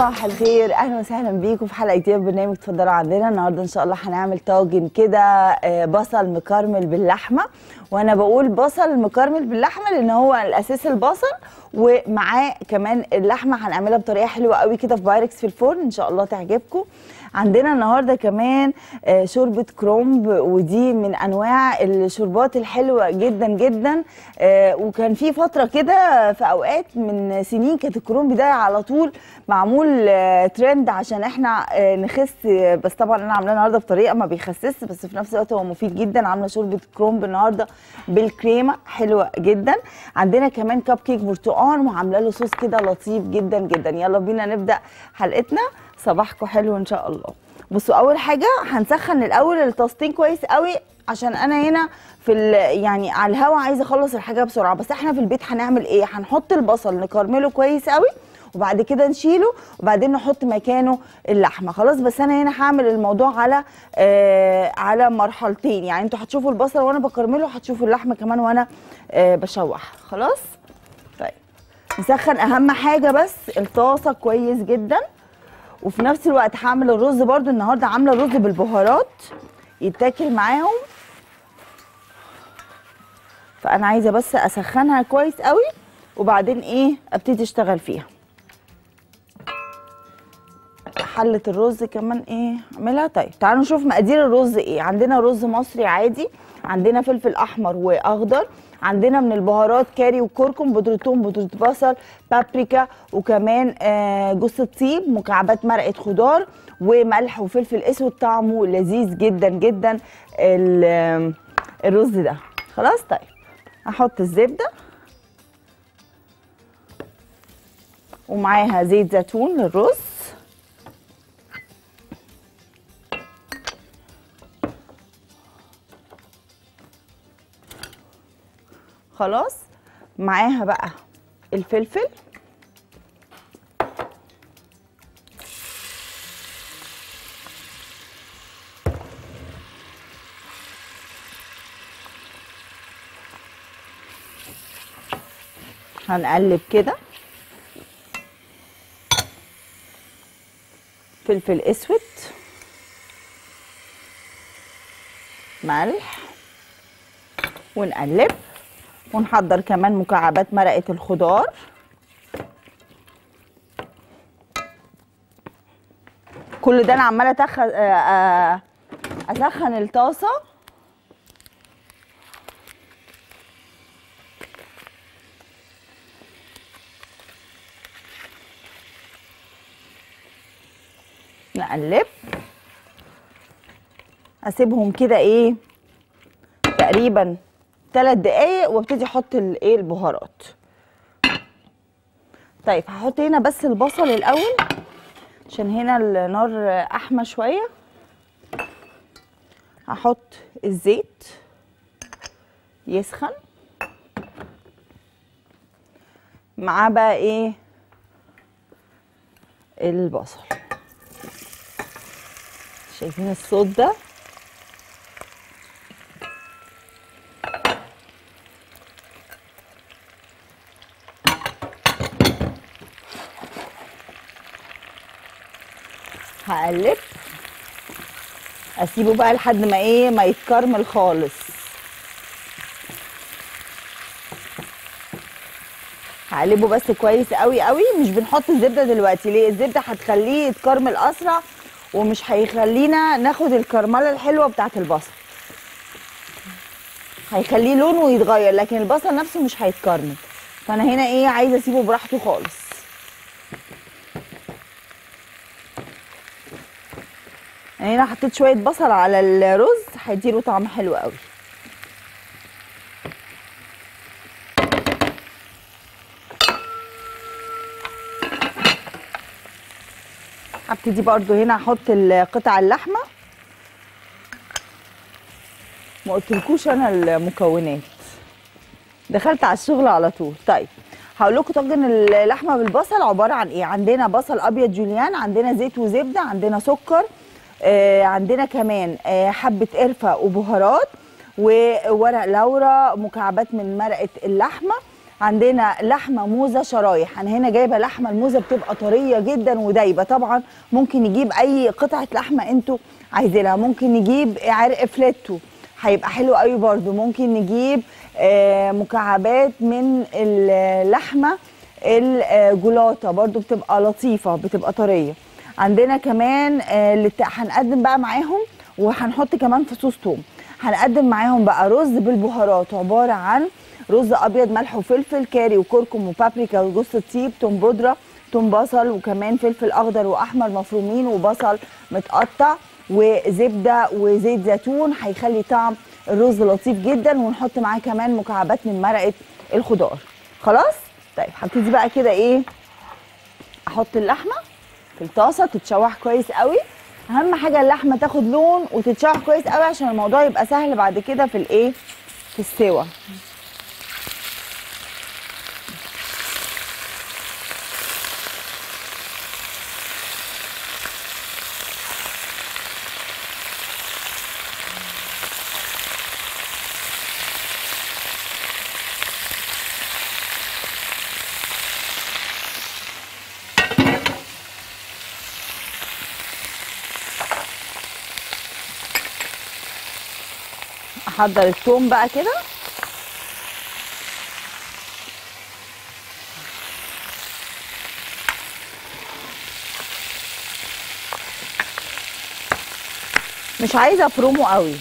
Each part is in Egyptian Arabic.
صباح الخير اهلا وسهلا بيكم في حلقه جديده من برنامج اتفضلوا عندنا النهارده ان شاء الله هنعمل طاجن كده آه، بصل مكرمل باللحمه وانا بقول بصل مكرمل باللحمه لان هو الاساس البصل ومعاه كمان اللحمه هنعملها بطريقه حلوه قوي كده في بايركس في الفرن ان شاء الله تعجبكم عندنا النهارده كمان آه، شوربه كرومب ودي من انواع الشوربات الحلوه جدا جدا آه، وكان في فتره كده في اوقات من سنين كانت الكرومب ده على طول معمول آه، ترند عشان احنا آه، نخس آه، بس طبعا انا عاملاه النهارده بطريقه ما بيخسسش بس في نفس الوقت هو مفيد جدا عامله شوربه كرومب النهارده بالكريمه حلوه جدا عندنا كمان كب كيك برتقال وعامله له صوص كده لطيف جدا جدا يلا بينا نبدا حلقتنا صباحكم حلو ان شاء الله بصوا اول حاجه هنسخن الاول الطاستين كويس قوي عشان انا هنا في ال- يعني على الهوا عايزه اخلص الحاجه بسرعه بس احنا في البيت هنعمل ايه هنحط البصل نكرمله كويس قوي وبعد كده نشيله وبعدين نحط مكانه اللحمه خلاص بس انا هنا هعمل الموضوع على آه على مرحلتين يعني انتوا هتشوفوا البصل وانا بكرمله هتشوفوا اللحمه كمان وانا آه بشوحها خلاص طيب نسخن اهم حاجه بس الطاسه كويس جدا وفي نفس الوقت هعمل الرز برضو النهارده عامله رز بالبهارات يتاكل معاهم فانا عايزه بس اسخنها كويس قوي وبعدين ايه ابتدي اشتغل فيها حله الرز كمان ايه اعملها طيب تعالوا نشوف مقادير الرز ايه عندنا رز مصري عادي عندنا فلفل احمر واخضر عندنا من البهارات كاري وكركم بودره ثوم بودره بصل بابريكا وكمان آه، جوز الطيب مكعبات مرقه خضار وملح وفلفل اسود طعمه لذيذ جدا جدا ال- الرز ده خلاص طيب احط الزبده ومعاها زيت زيتون للرز خلاص معاها بقى الفلفل هنقلب كده فلفل اسود ملح ونقلب ونحضر كمان مكعبات مرقه الخضار كل ده انا عماله أتخ... آه، آه، اسخن الطاسه نقلب اسيبهم كده ايه تقريبا ثلاث دقايق وابتدي احط الايه البهارات طيب هحط هنا بس البصل الاول عشان هنا النار احمى شويه هحط الزيت يسخن معاه بقى ايه البصل شايفين الصوت ده هقلب اسيبه بقى لحد ما ايه ما يتكرمل خالص هقلبه بس كويس قوي قوي مش بنحط الزبده دلوقتي ليه الزبده هتخليه يتكرمل اسرع ومش هيخلينا ناخد الكرمله الحلوه بتاعه البصل هيخليه لونه يتغير لكن البصل نفسه مش هيتكرمل فانا هنا ايه عايزه اسيبه براحته خالص يعني هنا حطيت شويه بصل على الرز هيديله طعم حلو قوي هبتدي برضو هنا احط قطع اللحمه ما قلتلكوش انا المكونات دخلت على الشغل على طول طيب هقول لكم طاجن اللحمه بالبصل عباره عن ايه عندنا بصل ابيض جوليان عندنا زيت وزبده عندنا سكر آه عندنا كمان آه حبه قرفه وبهارات وورق لورا مكعبات من مرقه اللحمه عندنا لحمه موزه شرايح انا هنا جايبه لحمه الموزه بتبقى طريه جدا ودايبه طبعا ممكن نجيب اي قطعه لحمه انتوا عايزينها ممكن نجيب عرق فليتو هيبقى حلو قوي برده ممكن نجيب آه، مكعبات من اللحمه الجلاطه برده بتبقى لطيفه بتبقى طريه عندنا كمان آه، اللي ت- هنقدم بقى معاهم وهنحط كمان فصوص توم هنقدم معاهم بقى رز بالبهارات عباره عن رز ابيض ملح وفلفل كاري وكركم وبابريكا وجوز الطيب توم بودره توم بصل وكمان فلفل اخضر واحمر مفرومين وبصل متقطع وزبده وزيت زيتون هيخلي طعم الرز لطيف جدا ونحط معاه كمان مكعبات من مرقه الخضار خلاص طيب هبتدي بقى كده ايه احط اللحمه في الطاسه تتشوح كويس قوي اهم حاجه اللحمه تاخد لون وتتشوح كويس قوي عشان الموضوع يبقى سهل بعد كده في الايه في السوا احضر الثوم بقى كده مش عايزه افرمه قوي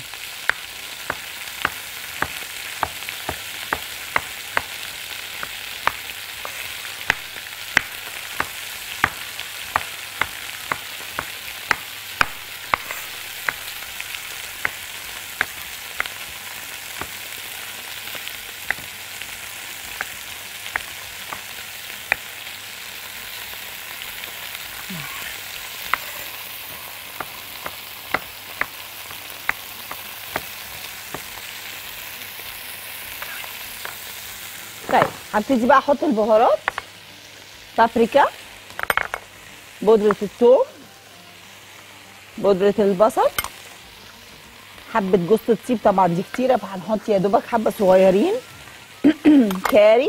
طيب هبتدي بقى احط البهارات بابريكا بودرة الثوم بودرة البصل حبة جوز الطيب طبعا دي كتيرة فهنحط يا دوبك حبة صغيرين كاري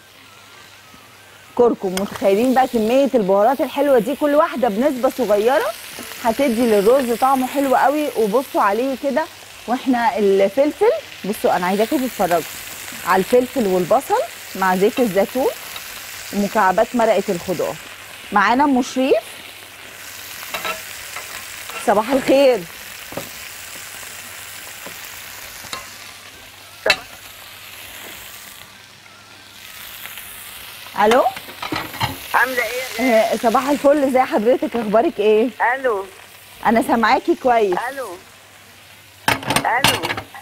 كركم متخيلين بقى كمية البهارات الحلوة دي كل واحدة بنسبة صغيرة هتدي للرز طعمه حلو قوي وبصوا عليه كده واحنا الفلفل بصوا انا عايزاكم تتفرجوا على الفلفل والبصل مع زيت الزيتون ومكعبات مرقة الخضار معانا ام شريف صباح الخير الو عامله ايه آه، صباح الفل ازي حضرتك اخبارك ايه الو انا سامعاكي كويس الو الو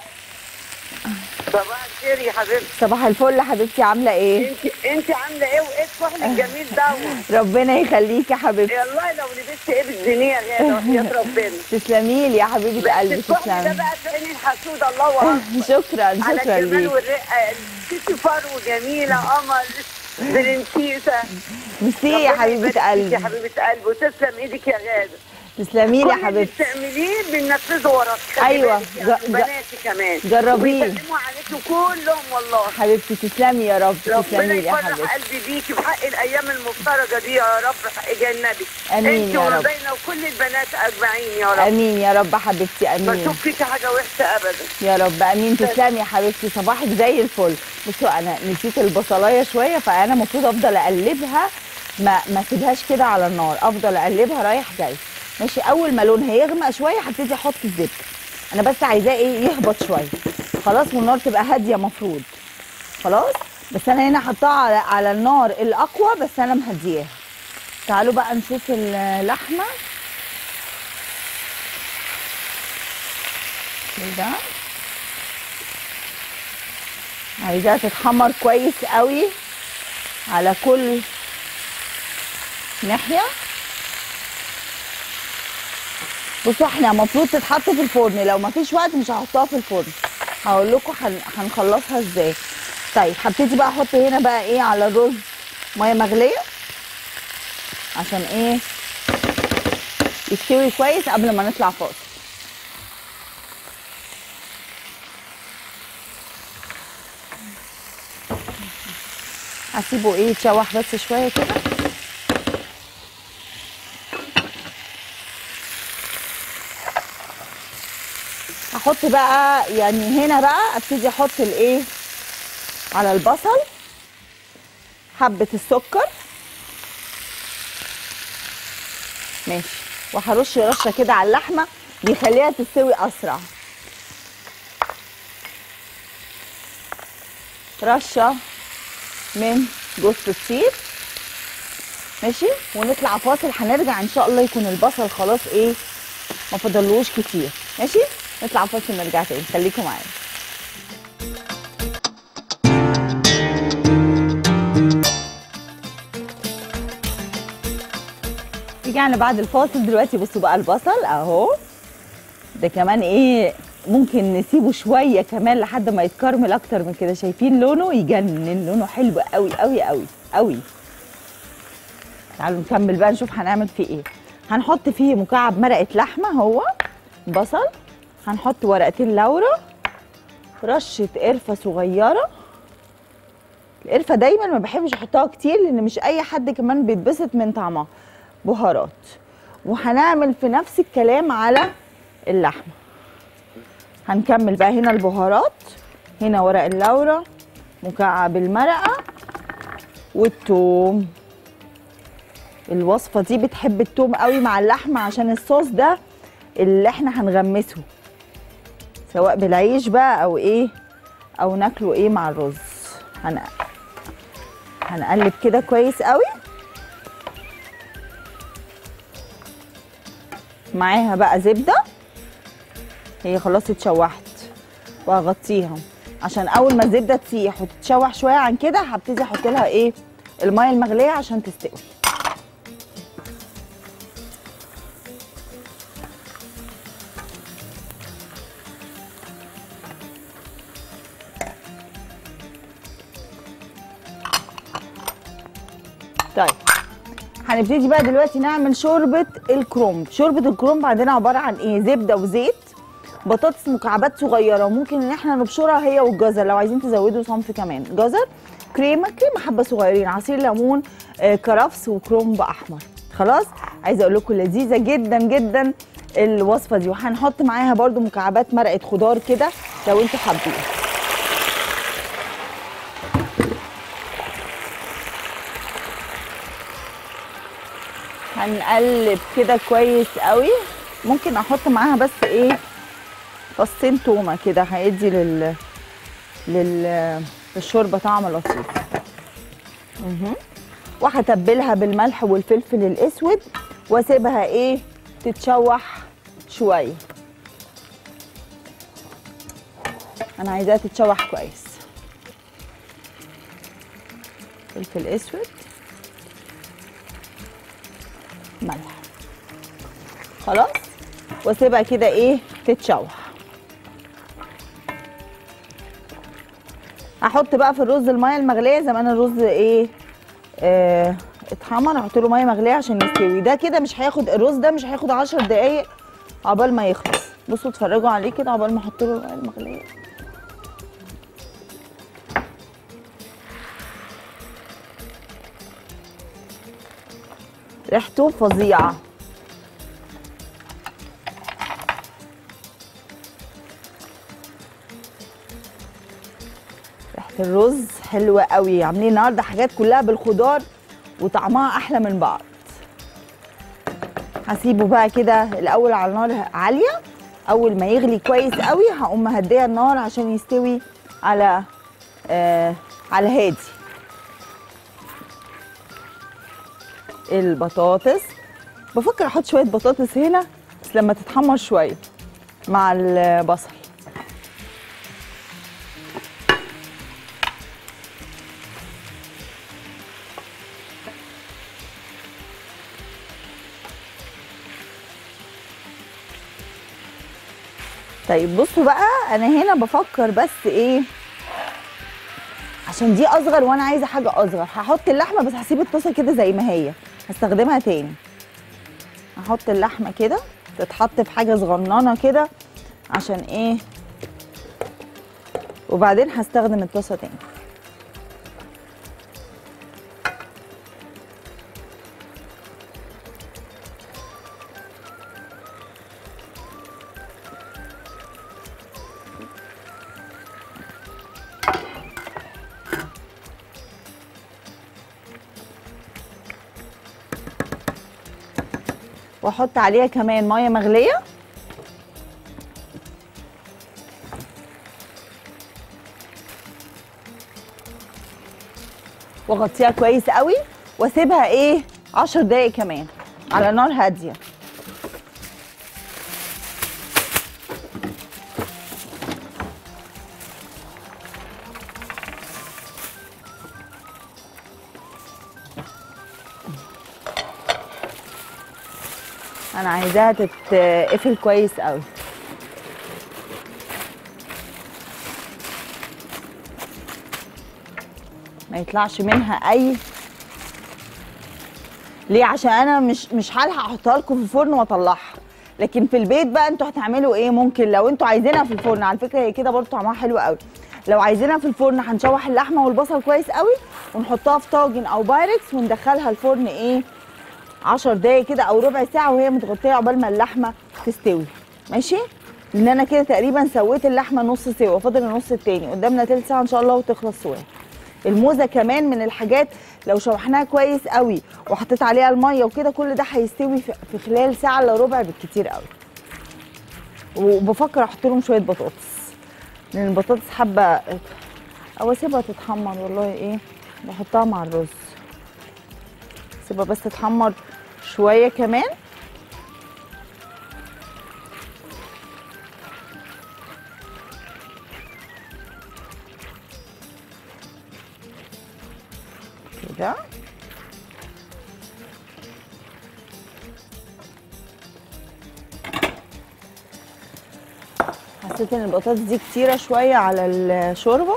صباح الخير يا حبيبتي صباح الفل حبيبتي عامله ايه انت انت عامله ايه وايه الكحل الجميل دوت ربنا يخليكي يا حبيبتي والله لو لبست ايه بالدنيا يا وحياة ربنا تسلمي لي يا حبيبه بس قلبي الكحل ده تسلمي بقى في عين الحسود الله اكبر شكرا على شكرا الجمال ليك والرقه ست فرو جميله قمر برنسيسه ميرسي يا ربنا حبيبه يبارك فيك قلبي يا حبيبه قلبي وتسلم ايدك يا غاده تسلمي لي يا كل اللي حبيبتي بتعمليه بننفذه وراك خلي أيوة، بالك يا ج- أخي، ج- بناتي كمان جربيه. ويسلموا عليكم كلهم والله حبيبتي تسلمي يا رب ربنا تسلمي لي يا يفرح حبيبتي قلبي بيكي بحق الايام المفترجه دي يا رب حق جنبك آمين انت يا رب. وربنا وكل البنات اجمعين يا رب امين يا رب حبيبتي ما امين اشوف فيكي حاجه وحشه ابدا يا رب امين تسلمي يا حبيبتي صباحك زي الفل بصوا انا نسيت البصلايه شويه فانا المفروض افضل اقلبها ما ما اسيبهاش كده على النار افضل اقلبها رايح جاي ماشي اول ما لونها يغمق شويه هبتدي احط الزبده انا بس عايزاه ايه يهبط شويه خلاص والنار تبقى هاديه مفروض خلاص بس انا هنا حطاها على على النار الاقوى بس انا مهدياها تعالوا بقى نشوف اللحمه كده عايزاها تتحمر كويس قوي على كل ناحيه بصوا احنا المفروض تتحط في الفرن لو ما فيش وقت مش هحطها في الفرن هقول لكم هن... هنخلصها ازاي طيب هبتدي بقى احط هنا بقى ايه على الرز ميه مغليه عشان ايه يستوي كويس قبل ما نطلع فاصل هسيبه ايه يتشوح بس شويه كده هحط بقى يعني هنا بقى ابتدي احط الايه على البصل حبه السكر ماشي وهرش رشه كده على اللحمه بيخليها تستوي اسرع رشه من جوز الطيب ماشي ونطلع فاصل هنرجع ان شاء الله يكون البصل خلاص ايه ما فضلوش كتير ماشي نطلع فاصل نرجع تاني خليكم معايا رجعنا بعد الفاصل دلوقتي بصوا بقى البصل اهو ده كمان ايه ممكن نسيبه شويه كمان لحد ما يتكرمل اكتر من كده شايفين لونه يجنن لونه حلو قوي قوي قوي قوي تعالوا نكمل بقى نشوف هنعمل فيه ايه هنحط فيه مكعب مرقه لحمه هو بصل هنحط ورقتين لورا رشه قرفه صغيره القرفه دايما ما بحبش احطها كتير لان مش اي حد كمان بيتبسط من طعمها بهارات وهنعمل في نفس الكلام على اللحمه هنكمل بقى هنا البهارات هنا ورق اللورة مكعب المرقة والثوم الوصفة دي بتحب الثوم قوي مع اللحمة عشان الصوص ده اللي احنا هنغمسه سواء بالعيش بقى او ايه او ناكله ايه مع الرز هن... هنقلب كده كويس قوي معاها بقى زبده هي خلاص اتشوحت وهغطيها عشان اول ما الزبده تسيح وتتشوح شويه عن كده هبتدي احط لها ايه الميه المغليه عشان تستوي طيب هنبتدي بقى دلوقتي نعمل شوربه الكرنب شوربه الكرنب عندنا عباره عن ايه زبده وزيت بطاطس مكعبات صغيره وممكن ان احنا نبشرها هي والجزر لو عايزين تزودوا صنف كمان جزر كريمه كريمه حبه صغيرين عصير ليمون آه، كرفس وكرنب احمر خلاص عايزه اقول لكم لذيذه جدا جدا الوصفه دي وهنحط معاها برده مكعبات مرقه خضار كده لو انتوا حابين هنقلب كده كويس قوي ممكن احط معاها بس ايه فصين تومه كده هيدي لل لل للشوربه طعم لطيف مهم. وهتبلها بالملح والفلفل الاسود واسيبها ايه تتشوح شويه انا عايزاها تتشوح كويس فلفل اسود ملح خلاص واسيبها كده ايه تتشوح هحط بقى في الرز الميه المغليه زمان الرز ايه آه اتحمر احط له ميه مغليه عشان يستوي ده كده مش هياخد الرز ده مش هياخد 10 دقايق عقبال ما يخلص بصوا اتفرجوا عليه كده عقبال ما احط له الميه المغليه ريحته فظيعه ريحه الرز حلوه قوي عاملين النهارده حاجات كلها بالخضار وطعمها احلى من بعض هسيبه بقى كده الاول على نار عاليه اول ما يغلي كويس قوي هقوم مهديه النار عشان يستوي على آه على هادي البطاطس بفكر احط شويه بطاطس هنا بس لما تتحمر شويه مع البصل طيب بصوا بقى انا هنا بفكر بس ايه عشان دي اصغر وانا عايزه حاجه اصغر هحط اللحمه بس هسيب الطاسه كده زي ما هي هستخدمها تاني هحط اللحمه كده تتحط في حاجه صغننه كده عشان ايه وبعدين هستخدم الطاسه تاني واحط عليها كمان ميه مغليه واغطيها كويس قوي واسيبها ايه 10 دقايق كمان على نار هاديه انا عايزاها تتقفل كويس قوي ما يطلعش منها اي ليه عشان انا مش مش هلحق احطها لكم في الفرن واطلعها لكن في البيت بقى انتوا هتعملوا ايه ممكن لو انتوا عايزينها في الفرن على فكره هي كده برضه طعمها حلو قوي لو عايزينها في الفرن هنشوح اللحمه والبصل كويس قوي ونحطها في طاجن او بايركس وندخلها الفرن ايه 10 دقايق كده او ربع ساعه وهي متغطيه عقبال ما اللحمه تستوي ماشي لان انا كده تقريبا سويت اللحمه نص سوا فاضل النص التاني قدامنا تلت ساعه ان شاء الله وتخلص سواها الموزه كمان من الحاجات لو شوحناها كويس قوي وحطيت عليها الميه وكده كل ده هيستوي في في خلال ساعه الا ربع بالكتير قوي وبفكر احط لهم شويه بطاطس لان البطاطس حابه او اسيبها تتحمر والله ايه بحطها مع الرز سيبها بس تتحمر شويه كمان كده حسيت ان البطاطس دي كتيره شويه على الشوربه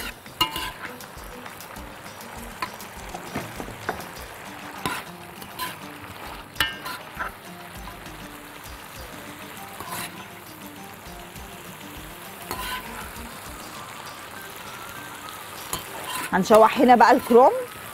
هنشوح هنا بقى الكروم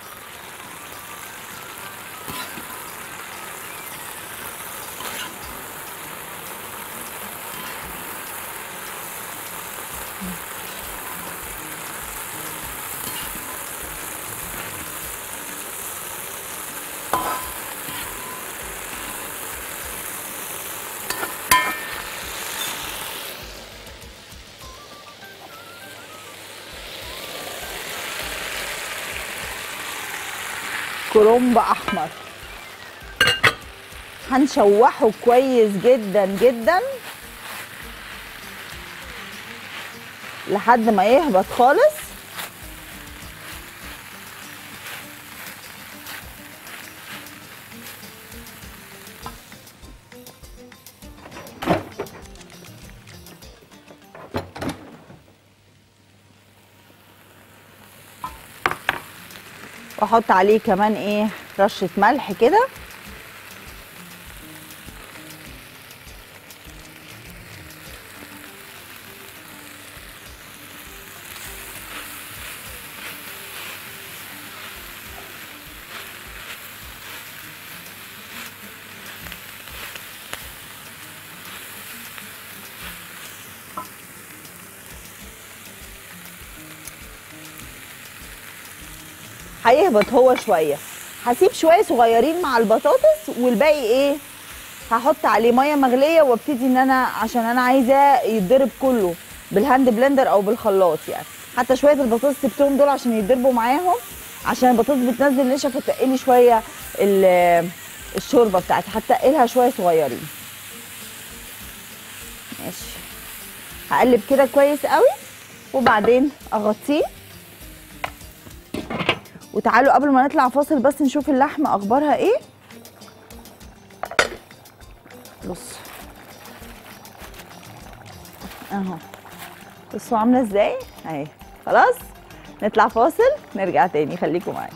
كرنب احمر هنشوحه كويس جدا جدا لحد ما يهبط خالص واحط عليه كمان ايه رشه ملح كده هيهبط هو شويه هسيب شويه صغيرين مع البطاطس والباقي ايه هحط عليه ميه مغليه وابتدي ان انا عشان انا عايزاه يتضرب كله بالهاند بلندر او بالخلاط يعني حتى شويه البطاطس سبتهم دول عشان يتضربوا معاهم عشان البطاطس بتنزل نشا فتقلي شويه ال- الشوربه بتاعتي هتقلها شويه صغيرين ماشي هقلب كده كويس قوي وبعدين اغطيه وتعالوا قبل ما نطلع فاصل بس نشوف اللحمه اخبارها ايه بص اهو بصوا عامله ازاي اهي خلاص نطلع فاصل نرجع تاني خليكم معايا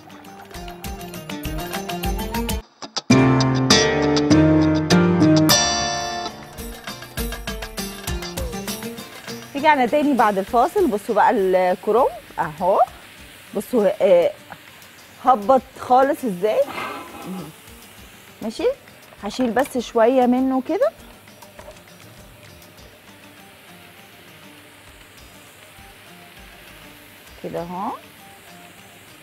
رجعنا تاني بعد الفاصل بصوا بقى الكروم اهو بصوا آه، هبط خالص ازاي ماشي هشيل بس شويه منه كده كده اهو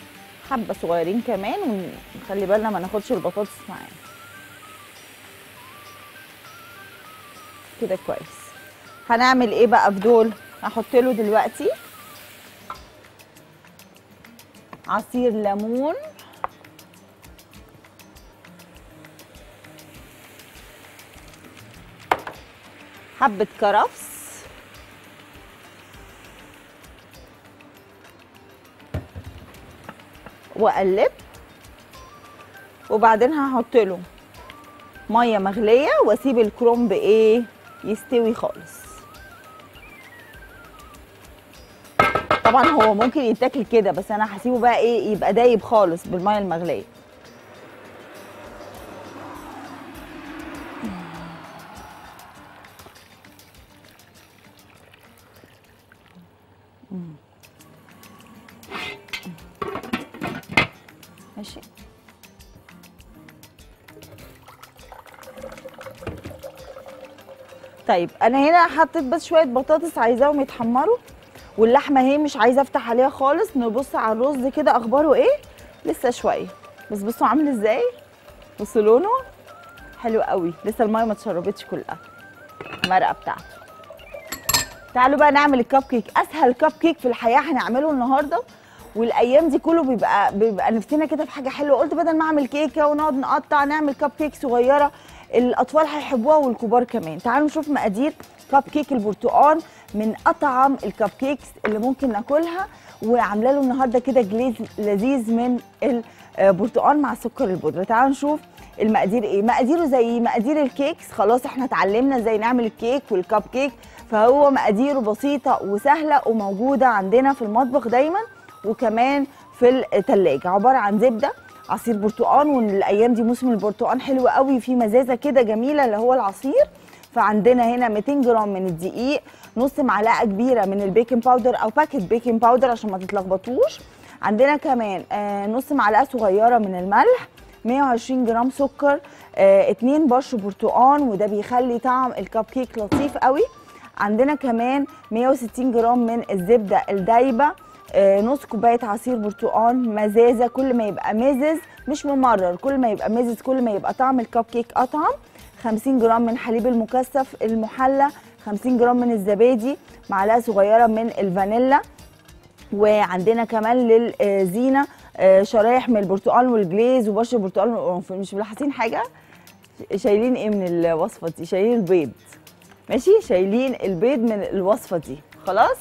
حبه صغيرين كمان ونخلي بالنا ما ناخدش البطاطس معانا كده كويس هنعمل ايه بقى في دول هحط له دلوقتي عصير ليمون حبة كرفس واقلب وبعدين هحط له ميه مغليه واسيب الكرنب ايه يستوي خالص طبعا هو ممكن يتاكل كده بس انا هسيبه بقى ايه يبقى دايب خالص بالميه المغليه ماشي طيب انا هنا حطيت بس شويه بطاطس عايزاهم يتحمروا واللحمه اهي مش عايزه افتح عليها خالص نبص على الرز كده اخباره ايه لسه شويه بس بصوا عامل ازاي بصوا لونه حلو قوي لسه الميه ما اتشربتش كلها المرقه بتاعته تعالوا بقى نعمل الكب كيك اسهل كب كيك في الحياه هنعمله النهارده والايام دي كله بيبقى بيبقى نفسنا كده في حاجه حلوه قلت بدل ما اعمل كيكه ونقعد نقطع نعمل كب كيك صغيره الاطفال هيحبوها والكبار كمان تعالوا نشوف مقادير كب كيك البرتقال من اطعم الكب كيكس اللي ممكن ناكلها وعامله له النهارده كده جليز لذيذ من البرتقال مع سكر البودره تعالوا نشوف المقادير ايه مقاديره زي مقادير الكيكس خلاص احنا اتعلمنا ازاي نعمل الكيك والكب كيك فهو مقاديره بسيطه وسهله وموجوده عندنا في المطبخ دايما وكمان في الثلاجه عباره عن زبده عصير برتقال والايام دي موسم البرتقال حلو قوي في مزازه كده جميله اللي هو العصير فعندنا هنا 200 جرام من الدقيق نص معلقه كبيره من البيكنج باودر او باكيت بيكنج باودر عشان ما تتلخبطوش عندنا كمان آه نص معلقه صغيره من الملح 120 جرام سكر آه 2 بشر برتقال وده بيخلي طعم الكب كيك لطيف قوي عندنا كمان 160 جرام من الزبده الدايبه آه نص كوبايه عصير برتقال مزازه كل ما يبقى مزز مش ممرر كل ما يبقى مزز كل ما يبقى طعم الكب كيك اطعم 50 جرام من حليب المكثف المحلى 50 جرام من الزبادي معلقه صغيره من الفانيلا وعندنا كمان للزينه شرايح من البرتقال والجليز وبشر البرتقال والقرنفل مش ملاحظين حاجه شايلين ايه من الوصفه دي شايلين البيض ماشي شايلين البيض من الوصفه دي خلاص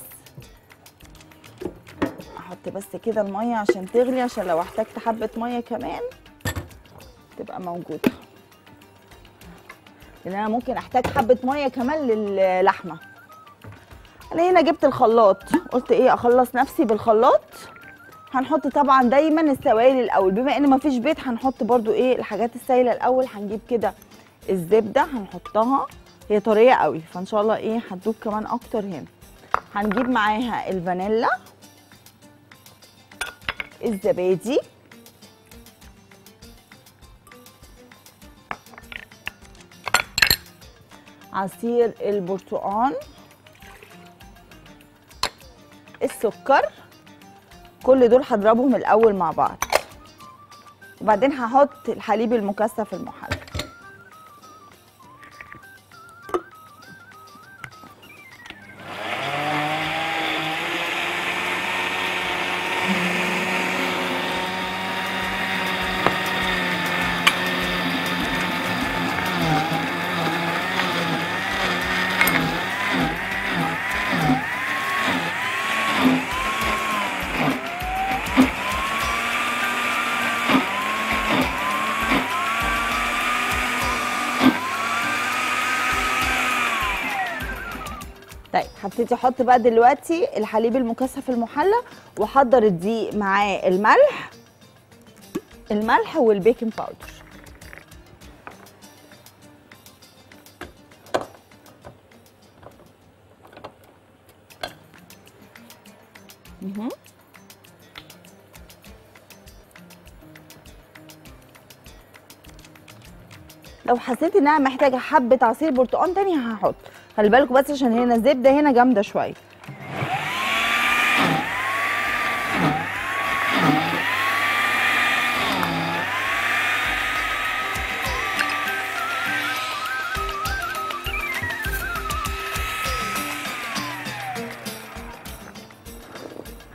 احط بس كده الميه عشان تغلي عشان لو احتجت حبه ميه كمان تبقى موجوده لان انا ممكن احتاج حبه ميه كمان للحمه انا هنا جبت الخلاط قلت ايه اخلص نفسي بالخلاط هنحط طبعا دايما السوائل الاول بما ان مفيش بيض هنحط برضو ايه الحاجات السايله الاول هنجيب كده الزبده هنحطها هي طريه قوي فان شاء الله ايه هتدوب كمان اكتر هنا هنجيب معاها الفانيلا الزبادي عصير البرتقال السكر كل دول هضربهم الاول مع بعض وبعدين هحط الحليب المكثف المحلى طيب هبتدي احط بقى دلوقتي الحليب المكثف المحلى واحضر الدقيق معاه الملح الملح والبيكنج باودر مهم. لو حسيت انها محتاجه حبه عصير برتقال تاني هحط خلي بالكم بس عشان هنا الزبده هنا جامده شويه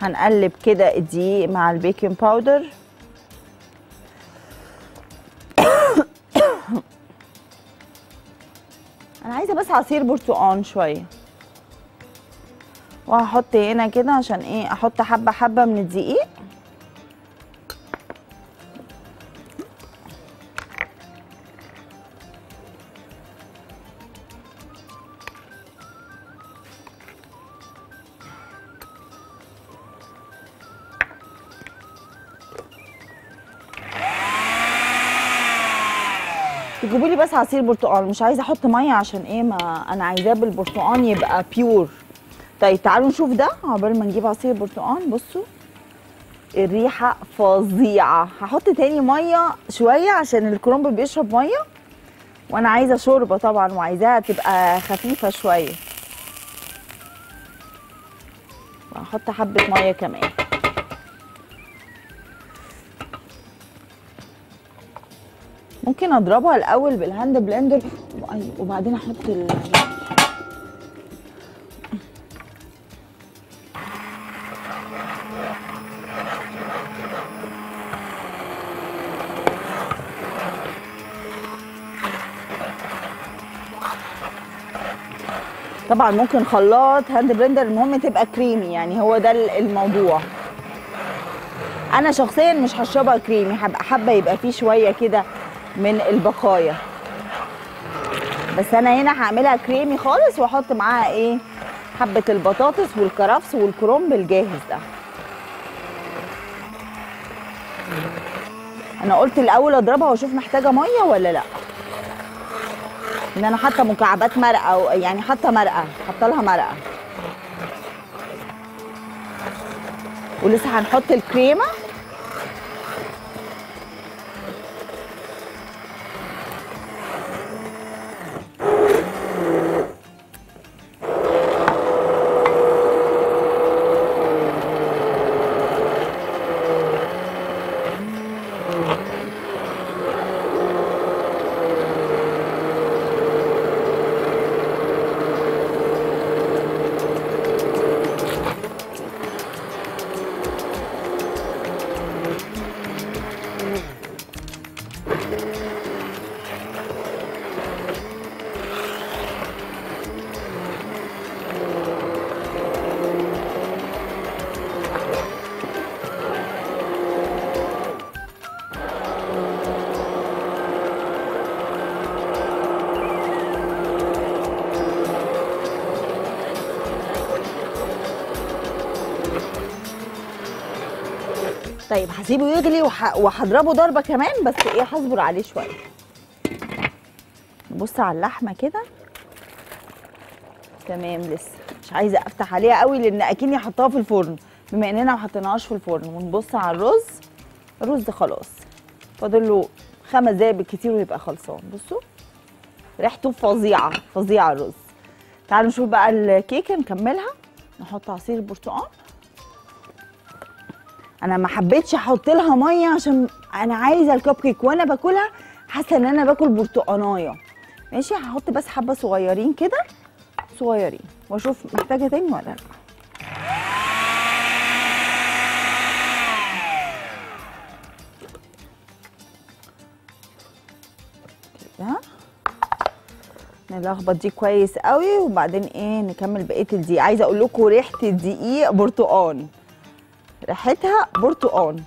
هنقلب كده الدقيق مع البيكنج باودر انا عايزه بس عصير برتقان شويه وهحط هنا كده عشان ايه احط حبه حبه من الدقيق تجيبوا لي بس عصير برتقال مش عايزه احط ميه عشان ايه ما انا عايزاه بالبرتقال يبقى بيور طيب تعالوا نشوف ده عقبال ما نجيب عصير برتقال بصوا الريحه فظيعه هحط تاني ميه شويه عشان الكرنب بيشرب ميه وانا عايزه شوربه طبعا وعايزاها تبقى خفيفه شويه وهحط حبه ميه كمان ممكن اضربها الاول بالهاند بلندر وأي- وبعدين احط ال... طبعا ممكن خلاط هاند بلندر المهم تبقى كريمي يعني هو ده ال- الموضوع انا شخصيا مش هشربها كريمي هبقى حابه يبقى فيه شويه كده من البقايا بس انا هنا هعملها كريمي خالص واحط معاها ايه حبه البطاطس والكرفس والكرنب الجاهز ده انا قلت الاول اضربها واشوف محتاجه ميه ولا لا ان انا حاطه مكعبات مرقه أو يعني حاطه مرقه حاطه لها مرقه ولسه هنحط الكريمه طيب هسيبه يغلي وح- وهضربه ضربه كمان بس ايه هصبر عليه شويه نبص على اللحمه كده تمام لسه مش عايزه افتح عليها قوي لان اكني حطاها في الفرن بما اننا ما حطيناهاش في الفرن ونبص على الرز الرز خلاص فاضل له خمس دقايق بالكتير ويبقى خلصان بصوا ريحته فظيعه فظيعه الرز تعالوا نشوف بقى الكيكه نكملها نحط عصير برتقال انا ما حبيتش احط لها ميه عشان انا عايزه الكب كيك وانا باكلها حاسه ان انا باكل برتقانايه ماشي هحط بس حبه صغيرين كده صغيرين واشوف محتاجه تاني ولا لا كده نلخبط دي كويس قوي وبعدين ايه نكمل بقيه الدقيق عايزه اقول لكم ريحه الدقيق برتقان ريحتها برتقان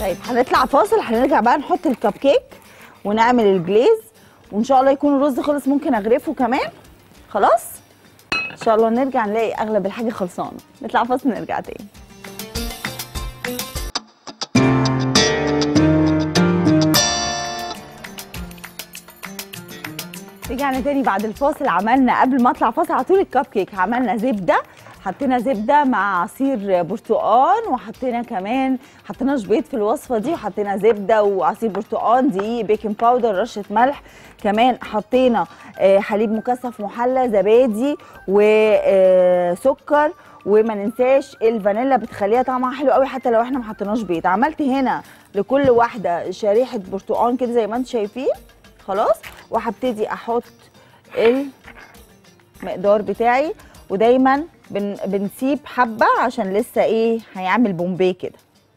طيب هنطلع فاصل هنرجع بقى نحط الكب كيك ونعمل الجليز وان شاء الله يكون الرز خلص ممكن اغرفه كمان خلاص ان شاء الله نرجع نلاقي اغلب الحاجه خلصانه نطلع فاصل نرجع تاني رجعنا تاني بعد الفاصل عملنا قبل ما اطلع فاصل على طول الكب كيك عملنا زبده حطينا زبده مع عصير برتقان وحطينا كمان حطيناش بيض في الوصفه دي وحطينا زبده وعصير برتقان دقيق بيكنج باودر رشه ملح كمان حطينا آه، حليب مكثف محلى زبادي وسكر وما ننساش الفانيلا بتخليها طعمها حلو قوي حتى لو احنا ما حطيناش بيض عملت هنا لكل واحده شريحه برتقان كده زي ما انتم شايفين خلاص وهبتدي احط المقدار بتاعي ودايما بن بنسيب حبه عشان لسه ايه هيعمل بومبيه كده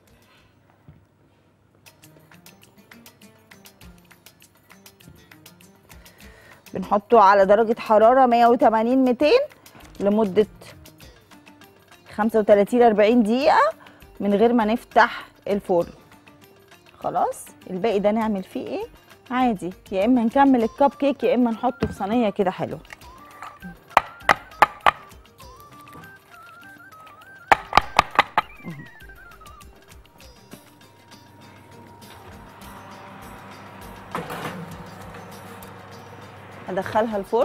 بنحطه على درجه حراره 180 200 لمده 35 40 دقيقه من غير ما نفتح الفرن خلاص الباقي ده نعمل فيه ايه عادي يا اما نكمل الكب كيك يا اما نحطه في صينيه كده حلوه ادخلها الفرن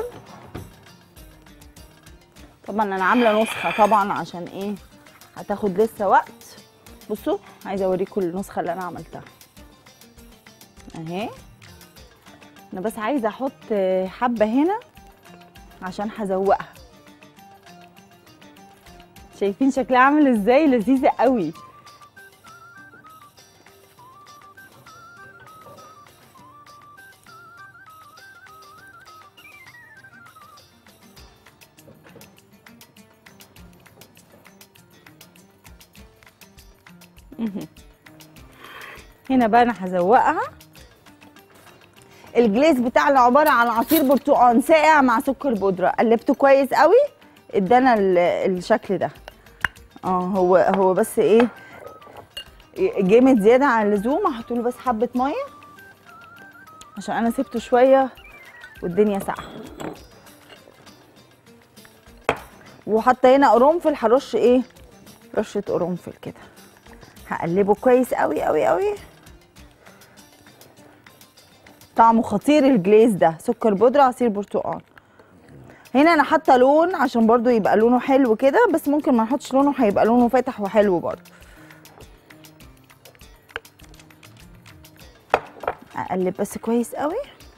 طبعا انا عامله نسخه طبعا عشان ايه هتاخد لسه وقت بصوا عايزه اوريكم النسخه اللي انا عملتها اهي انا بس عايزه احط حبه هنا عشان هزوقها شايفين شكلها عامل ازاي لذيذه قوي مهم. هنا بقى انا هزوقها الجليز بتاعنا عباره عن عصير برتقال ساقع مع سكر بودره قلبته كويس قوي ادانا ال- الشكل ده اه هو هو بس ايه جامد زياده عن اللزوم هحط له بس حبه ميه عشان انا سبته شويه والدنيا ساقعه وحاطه هنا قرنفل هرش ايه رشه قرنفل كده هقلبه كويس قوي قوي قوي طعمه خطير الجليز ده سكر بودره عصير برتقال هنا انا حاطه لون عشان برضو يبقى لونه حلو كده بس ممكن ما نحطش لونه هيبقى لونه فاتح وحلو برضو اقلب بس كويس قوي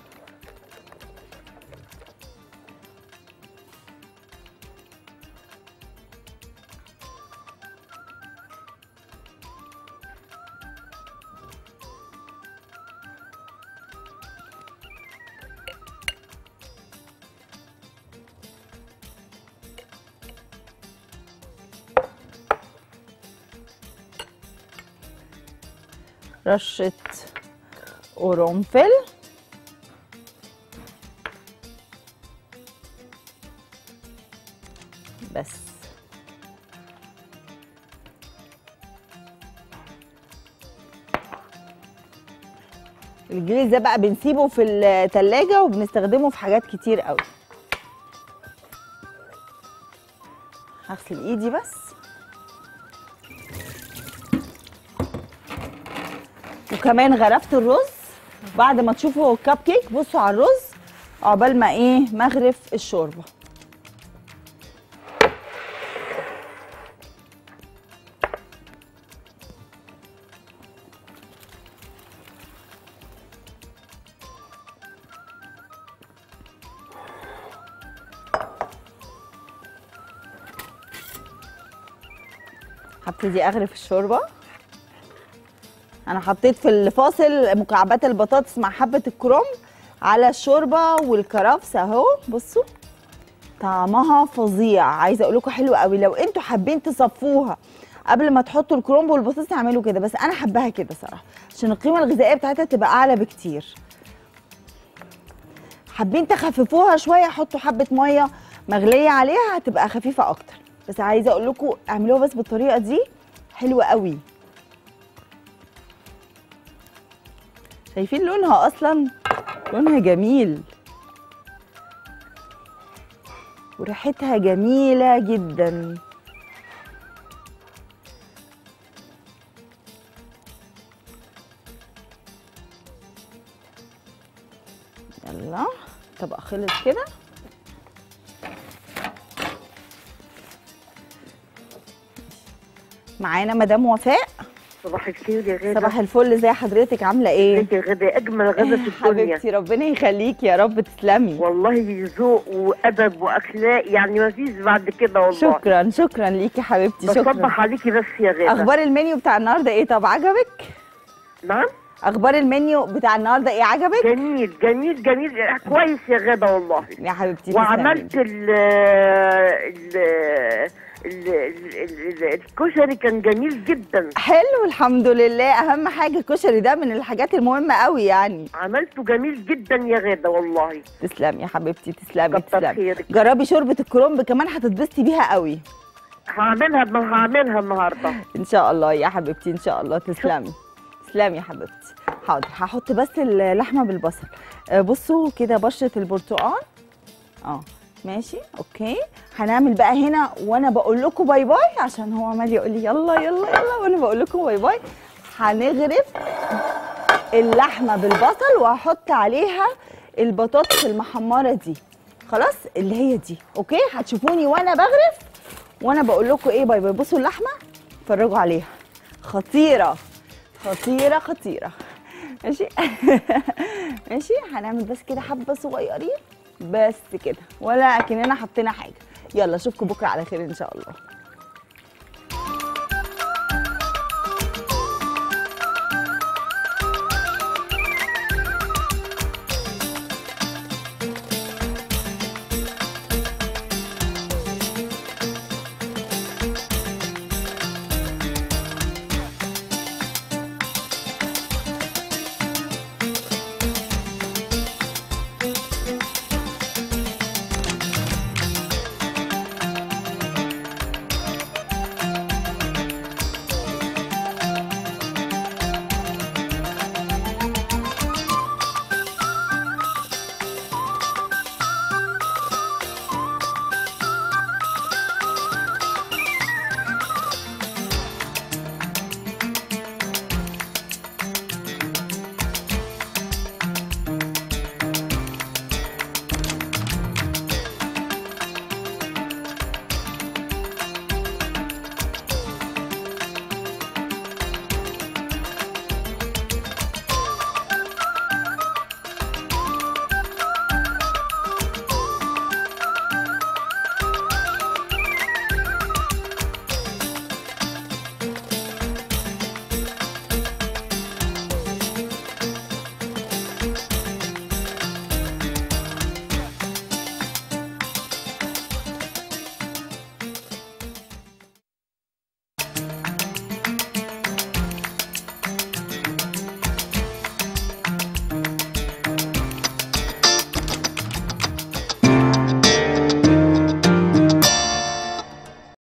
رشة قرنفل بس الجليز ده بقى بنسيبه في التلاجة وبنستخدمه في حاجات كتير قوي هغسل ايدي بس وكمان غرفت الرز بعد ما تشوفوا الكب كيك بصوا على الرز عقبال ما ايه مغرف الشوربه هبتدي اغرف الشوربه انا حطيت في الفاصل مكعبات البطاطس مع حبه الكرنب على الشوربه والكرفس اهو بصوا طعمها فظيع عايزه اقول لكم حلو قوي لو انتوا حابين تصفوها قبل ما تحطوا الكرنب والبطاطس اعملوا كده بس انا حباها كده صراحه عشان القيمه الغذائيه بتاعتها تبقى اعلى بكتير حابين تخففوها شويه حطوا حبه ميه مغليه عليها هتبقى خفيفه اكتر بس عايزه اقول لكم اعملوها بس بالطريقه دي حلوه قوي شايفين لونها اصلا لونها جميل وريحتها جميله جدا يلا طبق خلص كده معانا مدام وفاء صباح الخير يا غاده صباح الفل ازي حضرتك عامله ايه ازيك يا غاده اجمل غدا في الدنيا حبيبتي ربنا يخليكي يا رب تسلمي والله ذوق وادب واخلاق يعني ما فيش بعد كده والله شكرا شكرا ليكي حبيبتي شكرا بصبح عليكي بس يا غاده اخبار المنيو بتاع النهارده ايه طب عجبك نعم اخبار المنيو بتاع النهارده ايه عجبك جميل جميل جميل كويس يا غاده والله يا حبيبتي وعملت تسلمي. ال ال ال- ال- ال- الكشري كان جميل جدا حلو الحمد لله اهم حاجه الكشري ده من الحاجات المهمه قوي يعني عملته جميل جدا يا غاده والله تسلمي يا حبيبتي تسلمي كتر تسلمي خيرك جربي شوربه الكرنب كمان هتتبسطي بيها قوي هعملها هعملها النهارده ان شاء الله يا حبيبتي ان شاء الله تسلمي تسلمي يا حبيبتي حاضر هحط بس اللحمه بالبصل آه، بصوا كده بشره البرتقال اه ماشي اوكي هنعمل بقى هنا وانا بقول لكم باي باي عشان هو عمال يقول لي يلا يلا يلا وانا بقول لكم باي باي هنغرف اللحمه بالبصل وهحط عليها البطاطس المحمره دي خلاص اللي هي دي اوكي هتشوفوني وانا بغرف وانا بقول لكم ايه باي باي بصوا اللحمه اتفرجوا عليها خطيره خطيره خطيره ماشي ماشي هنعمل بس كده حبه صغيرين بس كده ولا اكننا حطينا حاجه يلا اشوفكم بكره على خير ان شاء الله